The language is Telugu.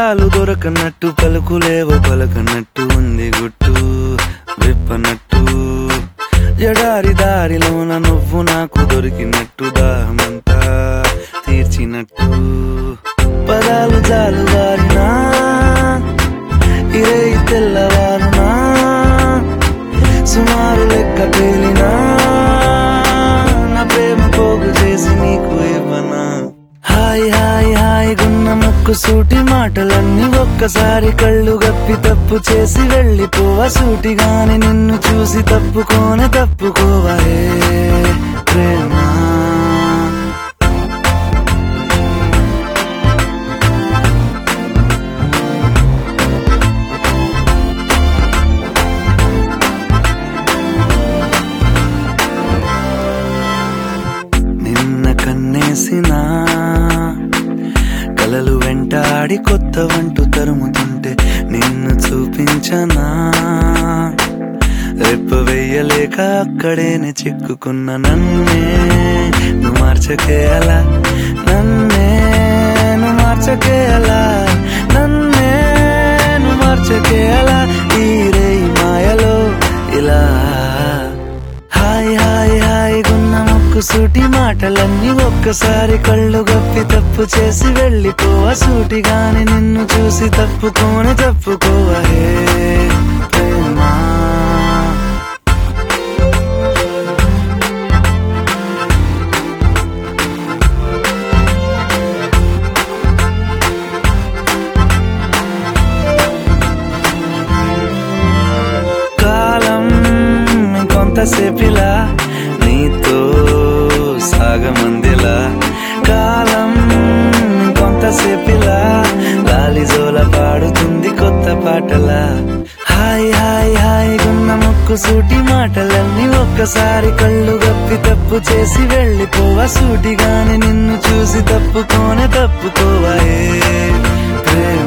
పదాలు దొరకనట్టు పలుకులేవో పలకనట్టు ఉంది గుట్టు విప్పనట్టు ఎడారి దారిలోన నువ్వు నాకు దొరికినట్టు దాహమంతా తీర్చినట్టు పదాలు జాలు వారినా ఇరే తెల్లవారునా సుమారు లెక్క పేలినా నా ప్రేమ పోగు చేసి నీకు ఇవ్వనా హాయ్ హాయ్ హాయ్ గున్న ముక్కు సూటి మాటలన్నీ ఒక్కసారి కళ్ళు గప్పి తప్పు చేసి వెళ్ళిపోవా సూటిగాని నిన్ను చూసి తప్పుకోనే తప్పుకోవా ఏ ప్రేమ నిన్న కన్నేసిన కలలు వెంటాడి కొత్త వంటు తరుముతుంటే నిన్ను చూపించనా రెప్ప వెయ్యలేక అక్కడేనే చిక్కుకున్న నన్నే నువ్వు మార్చకే అలా నన్నే నువ్వు మార్చకే అలా నన్నే నువ్వు మార్చకే అలా ఈ రేయి మాయలో ఇలా హాయ్ హాయ్ హాయ్ గున్న ముక్కు సూటి మాటలన్నీ ఒక్కసారి కళ్ళు గప్పి తప్పు చేసి వెళ్ళిపోవా సూటిగాని నిన్ను చూసి తప్పుకోని తప్పుకోవా హే ప్రేమా కాలం ఇంకొంతసేపిలా నీతో సాగమందిలా కాలం ఇంకొంతసేపిలా లాలిజోల పాడుతుంది కొత్త పాటలా హాయ్ హాయ్ హాయ్ గున్న ముక్కు సూటి మాటలన్నీ ఒక్కసారి కళ్ళు గప్పి తప్పు చేసి వెళ్ళిపోవా సూటిగాని నిన్ను చూసి తప్పుకోనే తప్పుకోవా ఏ ప్రేమ